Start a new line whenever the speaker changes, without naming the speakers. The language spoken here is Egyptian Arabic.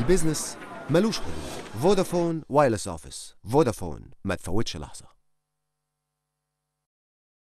البيزنس ملوش حدود فودافون وايرلس اوفيس فودافون ما تفوتش لحظه